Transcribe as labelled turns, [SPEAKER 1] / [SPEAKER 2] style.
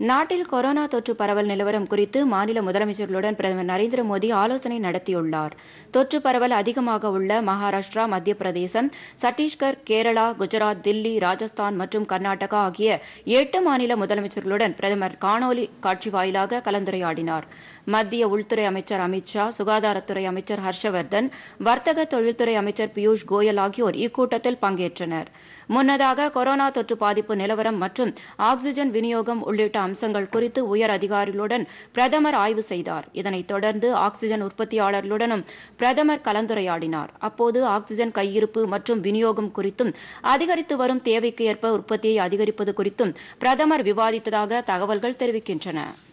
[SPEAKER 1] நாட்டில் கொரோனா தொற்று பரவல் நிலவரம் குறித்து மாநில முதலமைச்சர்களுடன் பிரதமர் நரேந்திர மோடி ஆலோசனை நடத்தியுள்ளார் தொற்று பரவல் அதிகமாக உள்ள மகாராஷ்டிரா மத்திய பிரதேசம் சத்தீஸ்கர் கேரளா குஜராத் தில்லி ராஜஸ்தான் மற்றும் கர்நாடகா ஆகிய எட்டு மாநில முதலமைச்சர்களுடன் பிரதமர் காணொலி காட்சி வாயிலாக கலந்துரையாடினார் மத்திய உள்துறை அமைச்சர் அமித் ஷா சுகாதாரத்துறை அமைச்சர் ஹர்ஷவர்தன் வர்த்தக தொழில்துறை அமைச்சர் பியூஷ் கோயல் ஆகியோர் இக்கூட்டத்தில் பங்கேற்றனர் முன்னதாக கொரோனா தொற்று பாதிப்பு நிலவரம் மற்றும் ஆக்ஸிஜன் விநியோகம் உள்ளிட்ட அம்சங்கள் குறித்து உயர் அதிகாரிகளுடன் பிரதமர் ஆய்வு செய்தார் இதனைத் தொடர்ந்து ஆக்ஸிஜன் உற்பத்தியாளர்களுடனும் பிரதமர் கலந்துரையாடினார் அப்போது ஆக்ஸிஜன் கையிருப்பு மற்றும் விநியோகம் குறித்தும் அதிகரித்து வரும் தேவைக்கு ஏற்ப உற்பத்தியை அதிகரிப்பது குறித்தும் பிரதமர் விவாதித்ததாக தகவல்கள் தெரிவிக்கின்றன